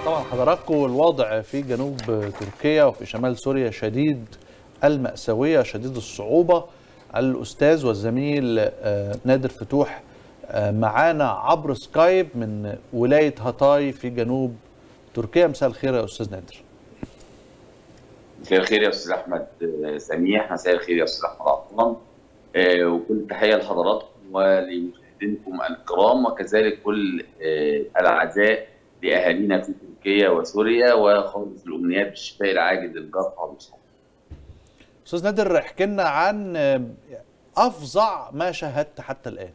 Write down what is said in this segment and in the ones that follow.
طبعا حضراتكم الوضع في جنوب تركيا وفي شمال سوريا شديد المأساوية شديد الصعوبة الأستاذ والزميل آه، نادر فتوح آه، معانا عبر سكايب من ولاية هاتاي في جنوب تركيا مساء الخير يا أستاذ نادر مساء الخير يا استاذ احمد سميح مساء الخير يا استاذ احمد عطان آه، وكل تحيه لحضراتكم ولمشاهدينكم الكرام وكذلك كل آه، الاعزاء لاهالينا في تركيا وسوريا وخالص الامنيات بالشفاء العاجل للجرحى والمصابين. أستاذ نادر احكي لنا عن آه، أفظع ما شاهدت حتى الآن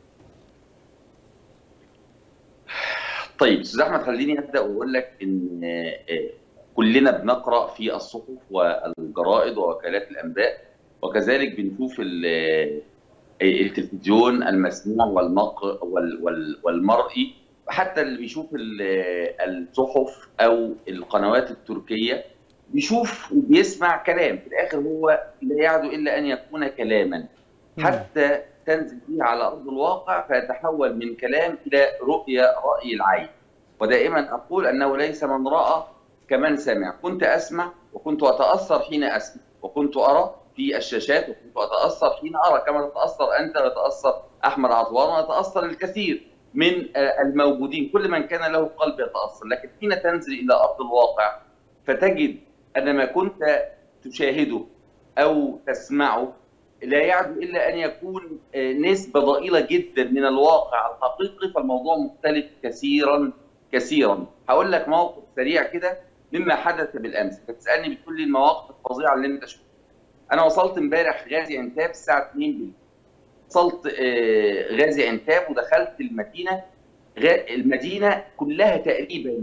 طيب استاذ احمد خليني ابدا واقول لك ان آه، كلنا بنقرا في الصحف والجرائد ووكالات الانباء وكذلك بنشوف ال- آه، التلفزيون المسموع والمق وال- وال- والمرئي حتى اللي بيشوف ال- آه، الصحف او القنوات التركيه بيشوف وبيسمع كلام في الاخر هو لا يعدو الا ان يكون كلاما حتى تنزل فيه على ارض الواقع فيتحول من كلام الى رؤيه راي العين ودائما اقول انه ليس من راى كمن سمع كنت اسمع وكنت اتاثر حين اسمع وكنت ارى في الشاشات وكنت اتاثر حين ارى كما تتاثر انت ويتاثر احمد عطوان ويتاثر الكثير من آه، الموجودين كل من كان له قلب يتاثر لكن حين تنزل الى ارض الواقع فتجد ان ما كنت تشاهده او تسمعه لا يعدو الا ان يكون آه، نسبه ضئيله جدا من الواقع الحقيقي فالموضوع مختلف كثيرا كثيرا هقول لك موقف سريع كده مما حدث بالامس انت بتسالني بتقول لي المواقف الفظيعه اللي انت شفتها انا وصلت امبارح غازي عنتاب الساعه 2 بالليل وصلت آه، غازي عنتاب ودخلت المدينه غا- المدينه كلها تقريبا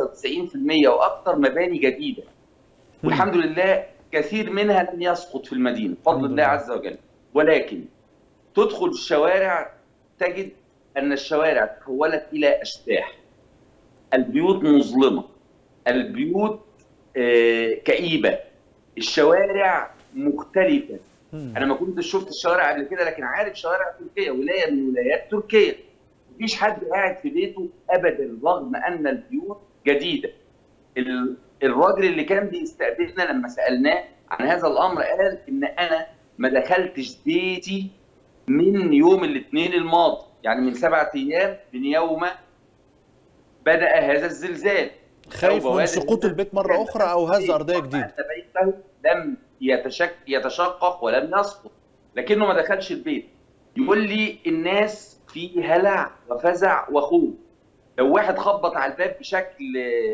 95% واكثر مباني جديده والحمد لله كثير منها لم يسقط في المدينه بفضل الحمد الله لله. عز وجل ولكن تدخل الشوارع تجد ان الشوارع تحولت الى اشباح البيوت مظلمه البيوت آه، كئيبه الشوارع مختلفه مم. انا ما كنتش شفت الشوارع قبل كده لكن عارف شوارع تركيا ولايه من ولايات تركيا مفيش حد قاعد في بيته ابدا رغم ان البيوت جديده ال- الراجل اللي كان بيستقبلنا لما سالناه عن هذا الامر قال ان انا ما دخلتش بيتي من يوم الاثنين الماضي يعني من سبعة ايام من يوم بدا هذا الزلزال خايف أو من بوادر سقوط البيت مرة أخرى أو هزة أرضية جديدة أن بيته لم يتشك يتشقق ولم يسقط لكنه ما دخلش البيت يقول لي الناس في هلع وفزع وخوف لو واحد خبط على الباب بشكل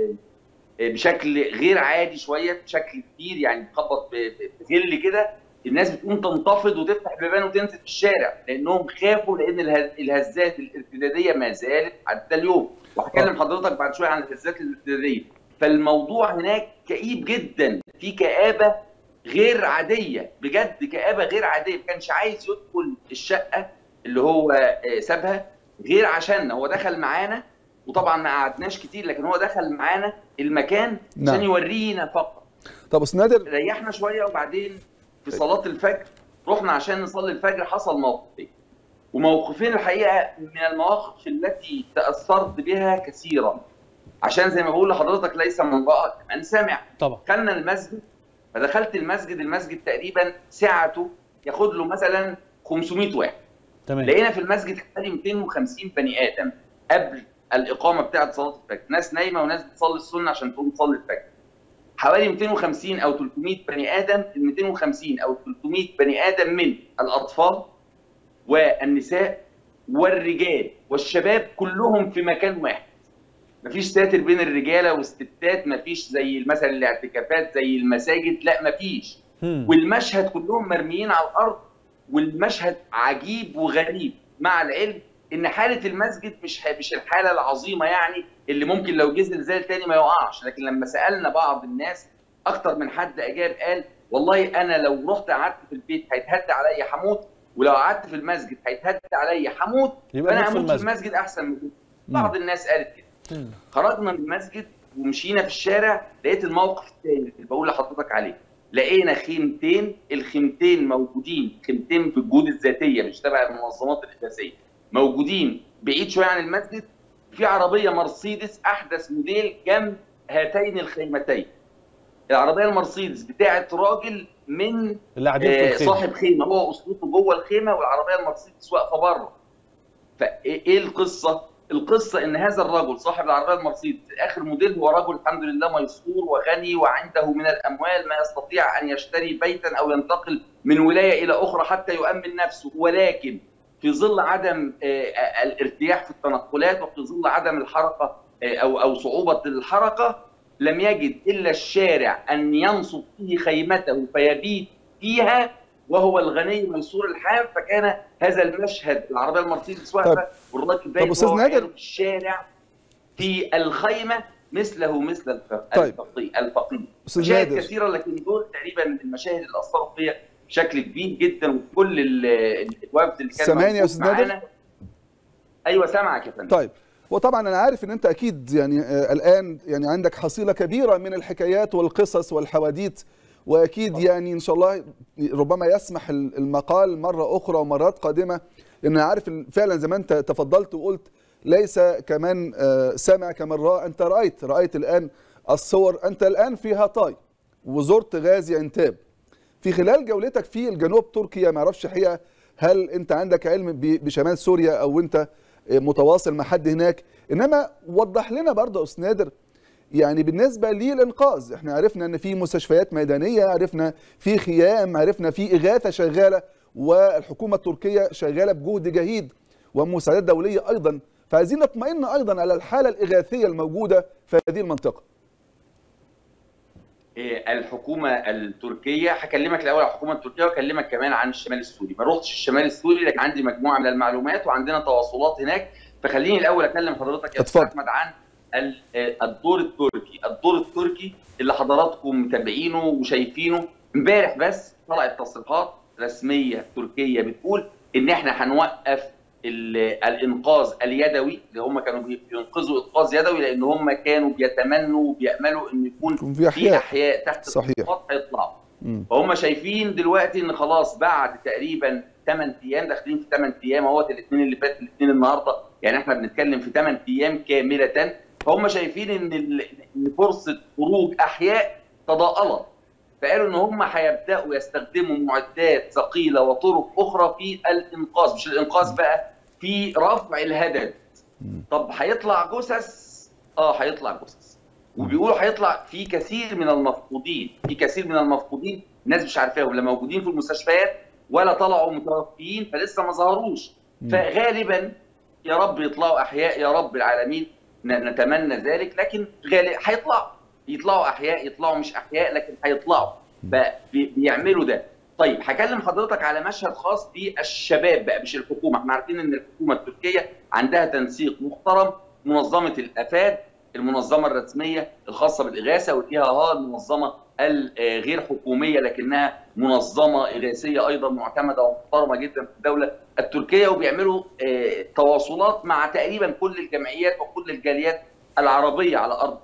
بشكل غير عادي شويه بشكل كتير يعني بيخبط ب- ب- بغل كده الناس بتقوم تنتفض وتفتح البيبان وتنزل في الشارع لانهم خافوا لان اله- الهزات الارتداديه ما زالت حتى اليوم وهكلم حضرتك بعد شويه عن الهزات الارتداديه فالموضوع هناك كئيب جدا في كآبه غير عاديه بجد كآبه غير عاديه ما كانش عايز يدخل الشقه اللي هو آه، سابها غير عشان هو دخل معانا وطبعا ما قعدناش كتير لكن هو دخل معانا المكان نعم. عشان يورينا فقط طب استاذ نادر ريحنا شويه وبعدين في صلاه الفجر رحنا عشان نصلي الفجر حصل موقفين وموقفين الحقيقه من المواقف التي تاثرت بها كثيرا عشان زي ما بقول لحضرتك ليس من راى كمن سمع طبعا دخلنا المسجد فدخلت المسجد المسجد تقريبا سعته ياخد له مثلا 500 واحد تمام لقينا في المسجد حوالي 250 بني ادم قبل الاقامه بتاعه صلاه الفجر ناس نايمه وناس بتصلي السنه عشان تقوم تصلي الفجر حوالي 250 او 300 بني ادم ال 250 او 300 بني ادم من الاطفال والنساء والرجال والشباب كلهم في مكان واحد مفيش ساتر بين الرجاله والستات مفيش زي مثلا الاعتكافات زي المساجد لا مفيش مم. والمشهد كلهم مرميين على الارض والمشهد عجيب وغريب مع العلم ان حاله المسجد مش مش الحاله العظيمه يعني اللي ممكن لو جه زلزال تاني ما يقعش لكن لما سالنا بعض الناس اكتر من حد اجاب قال والله انا لو رحت قعدت في البيت هيتهد عليا هموت ولو قعدت في المسجد هيتهد عليا هموت يبقى فانا موت في اموت في المسجد. المسجد احسن من كده بعض الناس قالت كده مم. خرجنا من المسجد ومشينا في الشارع لقيت الموقف الثاني اللي بقول لحضرتك عليه لقينا خيمتين الخيمتين موجودين خيمتين بالجهود الذاتيه مش تبع المنظمات الاساسيه موجودين بعيد شويه عن المسجد في عربيه مرسيدس احدث موديل جنب هاتين الخيمتين العربيه المرسيدس بتاعت راجل من اللي قاعدين في آه، الخيمه صاحب خيمه هو اسرته جوه الخيمه والعربيه المرسيدس واقفه بره فايه القصه؟ القصه ان هذا الرجل صاحب العربيه المرسيدس اخر موديل هو رجل الحمد لله ميسور وغني وعنده من الاموال ما يستطيع ان يشتري بيتا او ينتقل من ولايه الى اخرى حتى يؤمن نفسه ولكن في ظل عدم آه، آه، الارتياح في التنقلات وفي ظل عدم الحركه آه، او او صعوبه الحركه لم يجد الا الشارع ان ينصب فيه خيمته فيبيت فيها وهو الغني ميسور الحال فكان هذا المشهد العربيه المرسيدس واقفه والراجل بايت أستاذ وهو نادر. عياله في الشارع في الخيمه مثله مثل الف- طيب. الفقيه الفقيه استاذ مشاهد نادر كثيره لكن دول تقريبا من المشاهد اللي اثروا فيا بشكل كبير جدا وكل ال- الوفد اللي كان سامعني يا موجود أستاذ نادر؟ معانا- ايوه سامعك يا فندم طيب وطبعا انا عارف ان انت اكيد يعني آه، الان يعني عندك حصيله كبيره من الحكايات والقصص والحواديت واكيد يعني ان شاء الله ربما يسمح ال- المقال مره اخرى ومرات قادمه لان انا عارف إن فعلا زي ما انت تفضلت وقلت ليس كمان آه، سامع كمن راى انت رايت رايت الان الصور انت الان في هاتاي وزرت غازي عنتاب في خلال جولتك في الجنوب تركيا ما اعرفش حقيقه هل انت عندك علم ب- بشمال سوريا او انت متواصل مع حد هناك انما وضح لنا برضه يا استاذ نادر يعني بالنسبه للانقاذ احنا عرفنا ان في مستشفيات ميدانيه عرفنا في خيام عرفنا في اغاثه شغاله والحكومه التركيه شغاله بجهد جهيد ومساعدات دوليه ايضا فعايزين نطمئن ايضا على الحاله الاغاثيه الموجوده في هذه المنطقه إيه، الحكومه التركيه هكلمك الاول عن الحكومه التركيه واكلمك كمان عن الشمال السوري ما روحتش الشمال السوري لكن عندي مجموعه من المعلومات وعندنا تواصلات هناك فخليني الاول اكلم حضرتك يا استاذ اتفضل. احمد عن ال- آه، الدور التركي الدور التركي اللي حضراتكم متابعينه وشايفينه امبارح بس طلعت تصريحات رسميه تركيه بتقول ان احنا هنوقف ال- الانقاذ اليدوي اللي هم كانوا بي- بينقذوا انقاذ يدوي لان هم كانوا بيتمنوا وبياملوا ان يكون يكون في في احياء احياء تحت صحيح. الضغوطات هيطلعوا مم. فهم شايفين دلوقتي ان خلاص بعد تقريبا 8 ايام داخلين في 8 ايام اهوت الاثنين اللي فات الاثنين النهارده يعني احنا بنتكلم في 8 ايام كامله فهم شايفين ان ال- ان فرصه خروج احياء تضاءلت فقالوا ان هم هيبداوا يستخدموا معدات ثقيله وطرق اخرى في الانقاذ مش الانقاذ بقى في رفع الهدد طب هيطلع جثث اه هيطلع جثث وبيقولوا هيطلع في كثير من المفقودين في كثير من المفقودين الناس مش عارفاهم لا موجودين في المستشفيات ولا طلعوا متوفيين فلسه ما ظهروش فغالبا يا رب يطلعوا احياء يا رب العالمين ن- نتمنى ذلك لكن غالبا هيطلعوا يطلعوا احياء يطلعوا مش احياء لكن هيطلعوا فبيعملوا ده طيب هكلم حضرتك على مشهد خاص بالشباب بقى مش الحكومه احنا عارفين ان الحكومه التركيه عندها تنسيق محترم منظمه الافاد المنظمه الرسميه الخاصه بالاغاثه والاي ها المنظمه الغير حكوميه لكنها منظمه اغاثيه ايضا معتمده ومحترمه جدا في الدوله التركيه وبيعملوا آه، تواصلات مع تقريبا كل الجمعيات وكل الجاليات العربيه على ارض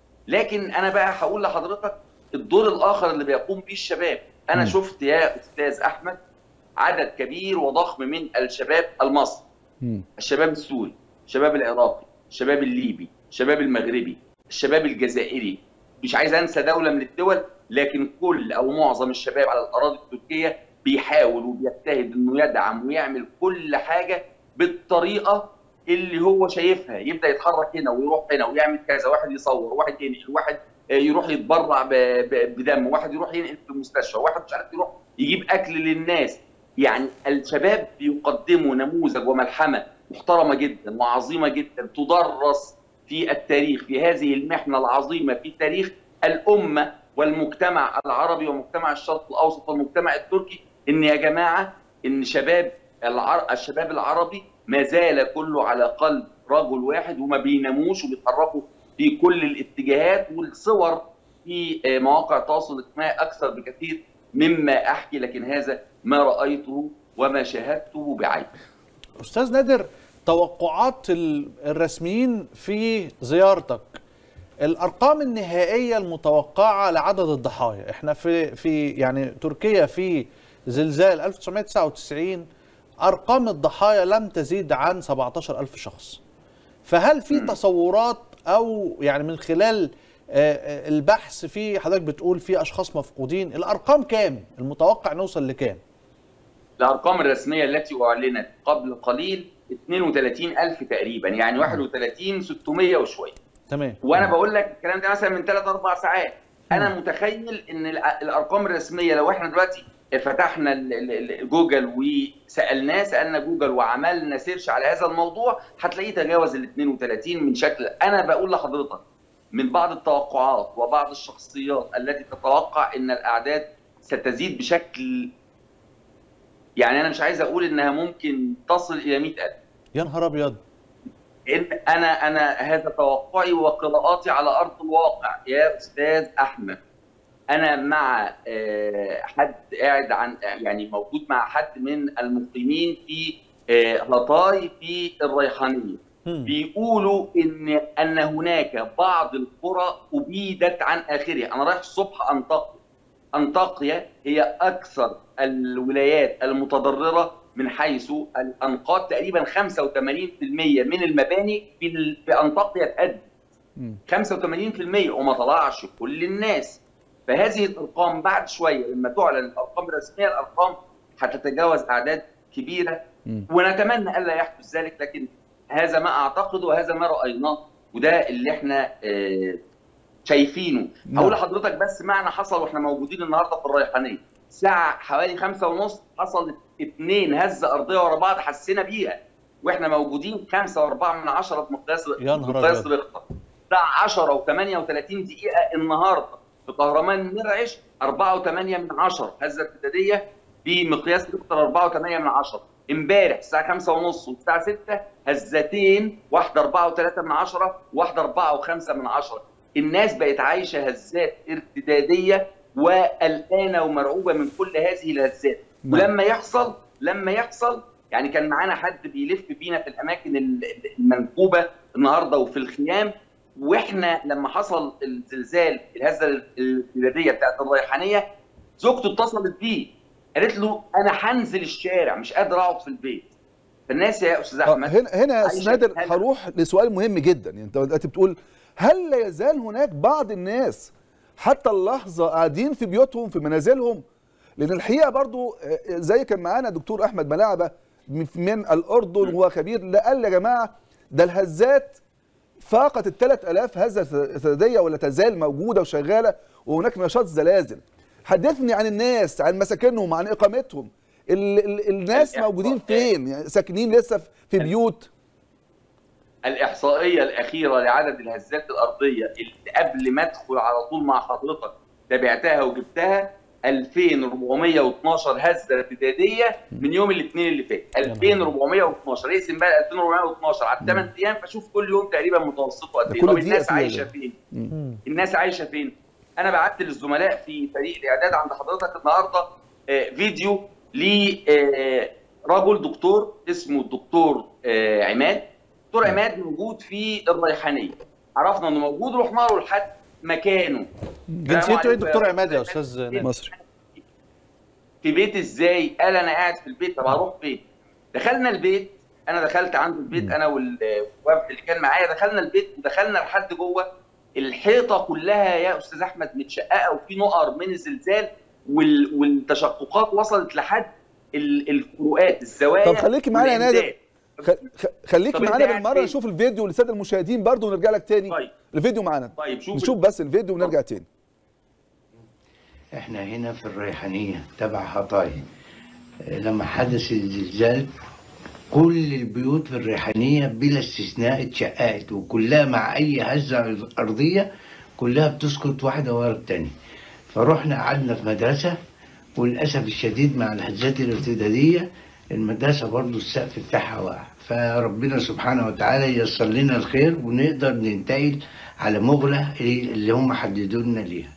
لكن انا بقى هقول لحضرتك الدور الاخر اللي بيقوم به الشباب انا مم. شفت يا استاذ احمد عدد كبير وضخم من الشباب المصري مم. الشباب السوري الشباب العراقي الشباب الليبي الشباب المغربي الشباب الجزائري مش عايز انسى دوله من الدول لكن كل او معظم الشباب على الاراضي التركيه بيحاول وبيجتهد انه يدعم ويعمل كل حاجه بالطريقه اللي هو شايفها يبدا يتحرك هنا ويروح هنا ويعمل كذا واحد يصور واحد ينقل واحد آه، يروح يتبرع ب- ب- بدم واحد يروح ينقل في المستشفى واحد مش عارف يروح يجيب اكل للناس يعني الشباب بيقدموا نموذج وملحمه محترمه جدا وعظيمه جدا تدرس في التاريخ في هذه المحنه العظيمه في تاريخ الامه والمجتمع العربي ومجتمع الشرق الاوسط والمجتمع التركي ان يا جماعه ان شباب العر... الشباب العربي ما زال كله على قلب رجل واحد وما بيناموش وبيتحركوا في كل الاتجاهات والصور في آه، مواقع التواصل الاجتماعي اكثر بكثير مما احكي لكن هذا ما رايته وما شاهدته بعيني استاذ نادر توقعات ال- الرسميين في زيارتك الارقام النهائيه المتوقعه لعدد الضحايا احنا في في يعني تركيا في زلزال 1999 ارقام الضحايا لم تزيد عن 17000 شخص فهل في تصورات او يعني من خلال آه، آه، البحث في حضرتك بتقول في اشخاص مفقودين الارقام كام المتوقع نوصل لكام الارقام الرسميه التي اعلنت قبل قليل 32000 تقريبا يعني 31 600 وشويه تمام وانا بقول لك الكلام ده مثلا من 3 4 ساعات انا متخيل ان الع- الارقام الرسميه لو احنا دلوقتي فتحنا ال- ال- ال- جوجل وسالناه سالنا جوجل وعملنا سيرش على هذا الموضوع هتلاقيه تجاوز ال 32 من شكل انا بقول لحضرتك من بعض التوقعات وبعض الشخصيات التي تتوقع ان الاعداد ستزيد بشكل يعني انا مش عايز اقول انها ممكن تصل الى 100000 يا نهار ابيض إن انا انا هذا توقعي وقراءاتي على ارض الواقع يا استاذ احمد انا مع آه، حد قاعد عن يعني موجود مع حد من المقيمين في آه، هطاي في الريحانيه مم. بيقولوا ان ان هناك بعض القرى ابيدت عن اخرها انا رايح الصبح انطاقيا انطاقيا هي اكثر الولايات المتضرره من حيث الانقاض تقريبا 85% من المباني في ال- في انطاقيا اتهدت مم. 85% وما طلعش كل الناس فهذه الارقام بعد شويه لما تعلن الارقام الرسميه الارقام هتتجاوز اعداد كبيره مم. ونتمنى الا يحدث ذلك لكن هذا ما اعتقد وهذا ما رايناه وده اللي احنا آه، شايفينه نعم. هقول لحضرتك بس معنى حصل واحنا موجودين النهارده في الريحانيه ساعه حوالي خمسة ونص حصل اتنين هزه ارضيه ورا بعض حسينا بيها واحنا موجودين خمسة واربعة من عشرة بمقياس يا نهار بمقياس أبيض. ريختر الساعه 10 و38 دقيقه النهارده في كهرمان مرعش 4 و8 من 10 هزه ارتداديه بمقياس ريختر 4 و8 من 10 امبارح الساعه 5 ونص والساعه 6 هزتين واحده 4 و3 من 10 واحده 4 و5 من 10 الناس بقت عايشه هزات ارتداديه وقلقانه ومرعوبه من كل هذه الهزات نعم. ولما يحصل لما يحصل يعني كان معانا حد بيلف بينا في الاماكن ال- المنكوبه النهارده وفي الخيام واحنا لما حصل الزلزال الهزه الارتداديه بتاعت الريحانيه زوجته اتصلت بيه قالت له انا هنزل الشارع مش قادر اقعد في البيت فالناس يا استاذ آه، احمد هنا هنا يا عايشة استاذ نادر هلا. هروح لسؤال مهم جدا يعني انت دلوقتي بتقول هل لا يزال هناك بعض الناس حتى اللحظه قاعدين في بيوتهم في منازلهم لان الحقيقه برضو آه، زي كان معانا دكتور احمد ملاعبه من من الاردن وهو خبير لا قال يا جماعه ده الهزات فاقت ال 3000 هزه ارتداديه ولا تزال موجوده وشغاله وهناك نشاط زلازل حدثني عن الناس عن مساكنهم عن اقامتهم ال ال الناس الإحصاء. موجودين فين يعني ساكنين لسه في- في بيوت الاحصائيه الاخيره لعدد الهزات الارضيه اللي قبل ما ادخل على طول مع حضرتك تابعتها وجبتها 2412 هزه ارتداديه من يوم الاثنين اللي فات 2412 اقسم بقى 2412 على الثمان ايام فشوف كل يوم تقريبا متوسطه قد ده ايه كل طب دقيقة الناس فيها عايشه ده. فين؟ مم. الناس عايشه فين؟ انا بعت للزملاء في فريق الاعداد عند حضرتك النهارده آه، فيديو لرجل دكتور اسمه الدكتور آه، عماد دكتور عماد موجود في الريحانيه عرفنا انه موجود رحنا له لحد مكانه جنسيته ايه دكتور عماد يا استاذ نادر مصر في بيت ازاي؟ قال انا قاعد في البيت طب هروح فين؟ دخلنا البيت انا دخلت عنده البيت انا والوفد اللي كان معايا دخلنا البيت ودخلنا لحد جوه الحيطه كلها يا استاذ احمد متشققه وفي نقر من الزلزال وال... والتشققات وصلت لحد ال- الفروقات الزوايا طب خليكي معانا يا نادر. والإمداد. خ- خ- خليك طب أنت معانا قاعد بالمره فين؟ نشوف الفيديو للساده المشاهدين برضو ونرجع لك تاني طيب الفيديو معانا طيب شوف نشوف بس الفيديو ونرجع تاني احنا هنا في الريحانية تبع هطاي اه، لما حدث الزلزال كل البيوت في الريحانية بلا استثناء اتشققت وكلها مع أي هزة أرضية كلها بتسقط واحدة ورا التانية فروحنا قعدنا في مدرسة وللأسف الشديد مع الهزات الارتدادية المدرسة برضو السقف بتاعها وقع فربنا سبحانه وتعالى ييسر لنا الخير ونقدر ننتقل على مغلة اللي هم حددوا لنا ليها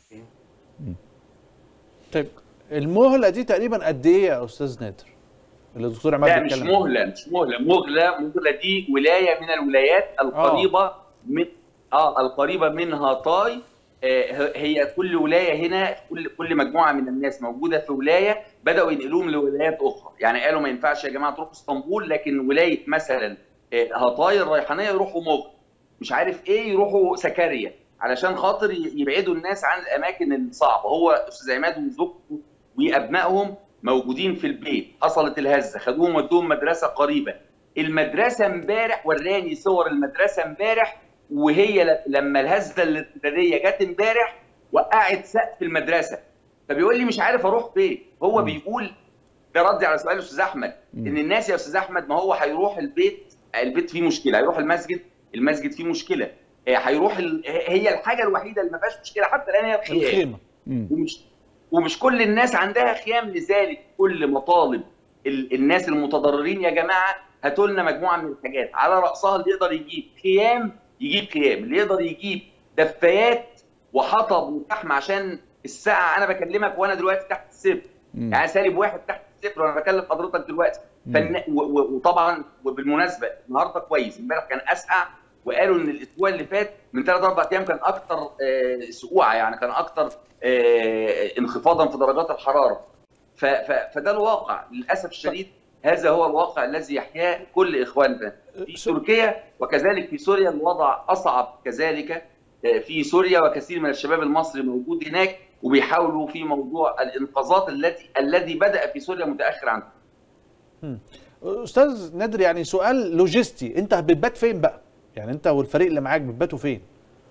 طيب المهله دي تقريبا قد ايه يا استاذ نادر اللي الدكتور عماد لا مش بيتكلم عنها؟ مهله مش مهله مغله مغله دي ولايه من الولايات القريبه من اه القريبه من هاتاي آه هي كل ولايه هنا كل كل مجموعه من الناس موجوده في ولايه بداوا ينقلوهم لولايات اخرى يعني قالوا ما ينفعش يا جماعه تروحوا اسطنبول لكن ولايه مثلا آه هاتاي الريحانيه يروحوا مغل مش عارف ايه يروحوا سكاريا علشان خاطر ي- يبعدوا الناس عن الاماكن الصعبه هو استاذ عماد وزوجته وابنائهم موجودين في البيت حصلت الهزه خدوهم ودوهم مدرسه قريبه المدرسه امبارح وراني صور المدرسه امبارح وهي ل- لما الهزه الارتداديه جت امبارح وقعت سقف المدرسه فبيقول لي مش عارف اروح فين هو بيقول ده ردي على سؤال الاستاذ احمد ان الناس يا استاذ احمد ما هو هيروح البيت البيت فيه مشكله هيروح المسجد المسجد فيه مشكله آه، هيروح ال... هي الحاجه الوحيده اللي ما فيهاش مشكله حتى الان هي الخيام الخيمه مم. ومش ومش كل الناس عندها خيام لذلك كل مطالب ال... الناس المتضررين يا جماعه هاتوا لنا مجموعه من الحاجات على راسها اللي يقدر يجيب خيام يجيب خيام اللي يقدر يجيب دفايات وحطب وفحم عشان الساعه انا بكلمك وانا دلوقتي تحت الصفر مم. يعني سالب واحد تحت الصفر وانا بكلم حضرتك دلوقتي فن... و... و... وطبعا وبالمناسبه النهارده كويس امبارح كان اسقع وقالوا ان الاسبوع اللي فات من ثلاث اربع ايام كان اكتر آه، سقوعه يعني كان اكتر آه، انخفاضا في درجات الحراره ف... ف... فده الواقع للاسف الشديد هذا هو الواقع الذي يحياه كل اخواننا في تركيا وكذلك في سوريا الوضع اصعب كذلك آه، في سوريا وكثير من الشباب المصري موجود هناك وبيحاولوا في موضوع الانقاذات التي الذي بدا في سوريا متاخر عنه استاذ نادر يعني سؤال لوجستي انت بتبات فين بقى يعني انت والفريق اللي معاك بتباتوا فين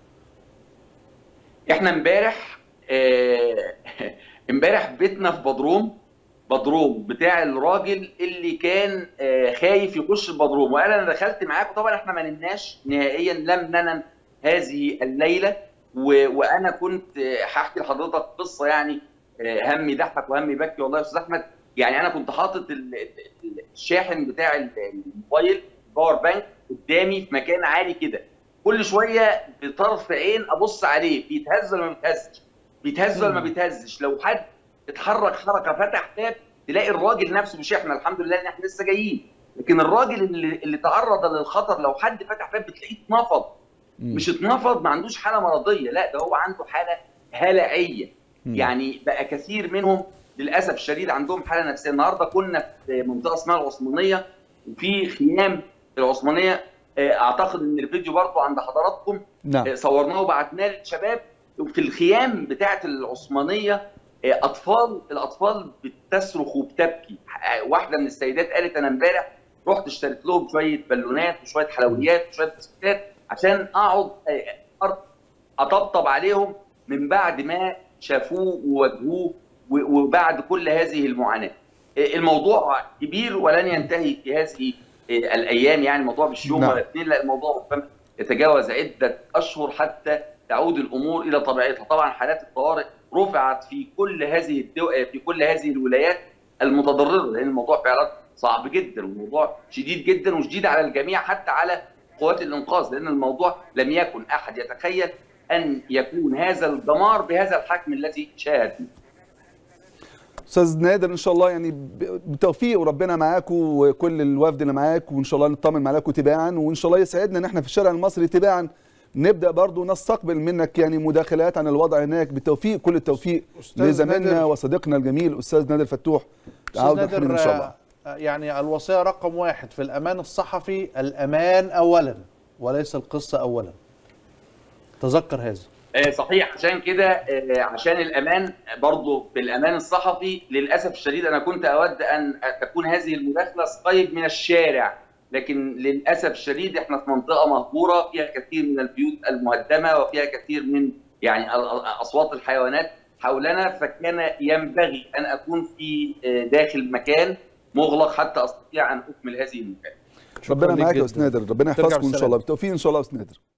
احنا امبارح آه، امبارح بيتنا في بدروم بدروم بتاع الراجل اللي كان آه، خايف يخش البدروم وقال انا دخلت معاكم طبعا احنا ما نمناش نهائيا لم ننم هذه الليله و... وانا كنت آه، هحكي لحضرتك قصه يعني آه، همي ضحك وهمي بكي والله يا استاذ احمد يعني انا كنت حاطط ال- ال- الشاحن بتاع الموبايل باور بانك قدامي في مكان عالي كده كل شويه بطرف عين ابص عليه بيتهز ولا ما بيتهزش بيتهز ولا ما بيتهزش لو حد اتحرك حركه فتح باب تلاقي الراجل نفسه مش احنا الحمد لله ان احنا لسه جايين لكن الراجل اللي, اللي تعرض للخطر لو حد فتح باب بتلاقيه اتنفض مم. مش اتنفض ما عندوش حاله مرضيه لا ده هو عنده حاله هلعيه مم. يعني بقى كثير منهم للاسف الشديد عندهم حاله نفسيه النهارده كنا في منطقه اسمها العثمانيه وفي خيام العثمانيه آه، اعتقد ان الفيديو برضه عند حضراتكم نعم آه، صورناه وبعتناه للشباب في الخيام بتاعه العثمانيه آه، اطفال الاطفال بتصرخ وبتبكي آه، واحده من السيدات قالت انا امبارح رحت اشتريت لهم شويه بالونات وشويه حلويات وشويه بسكوتات عشان اقعد آه، أر- اطبطب عليهم من بعد ما شافوه وواجهوه و- وبعد كل هذه المعاناه. آه، الموضوع كبير ولن ينتهي في هذه آه، الايام يعني الموضوع مش يوم نعم. ولا اثنين لا الموضوع ربما يتجاوز عده اشهر حتى تعود الامور الى طبيعتها، طبعا حالات الطوارئ رفعت في كل هذه الدو... في كل هذه الولايات المتضرره لان الموضوع فعلا صعب جدا والموضوع شديد جدا وشديد على الجميع حتى على قوات الانقاذ لان الموضوع لم يكن احد يتخيل ان يكون هذا الدمار بهذا الحجم الذي شاهدنا. استاذ نادر ان شاء الله يعني ب- بالتوفيق وربنا معاكم وكل الوفد اللي معاك وان شاء الله نطمن عليكم تباعا وان شاء الله يسعدنا ان احنا في الشارع المصري تباعا نبدا برضو نستقبل منك يعني مداخلات عن الوضع هناك بالتوفيق كل التوفيق أستاذ لزميلنا نادر. وصديقنا الجميل استاذ نادر فتوح استاذ عوده نادر حميد ان شاء الله آه، يعني الوصيه رقم واحد في الامان الصحفي الامان اولا وليس القصه اولا تذكر هذا آه، صحيح عشان كده آه، عشان الامان برضه في الامان الصحفي للاسف الشديد انا كنت اود ان تكون هذه المداخله سكايب من الشارع لكن للاسف الشديد احنا في منطقه مهجوره فيها كثير من البيوت المهدمه وفيها كثير من يعني ال- ال- اصوات الحيوانات حولنا فكان ينبغي ان اكون في آه، داخل مكان مغلق حتى استطيع ان اكمل هذه المكالمه ربنا ليك معاك يا جداً. استاذ نادر ربنا ترجع يحفظكم ان شاء بالسلامة. الله بالتوفيق ان شاء الله يا استاذ نادر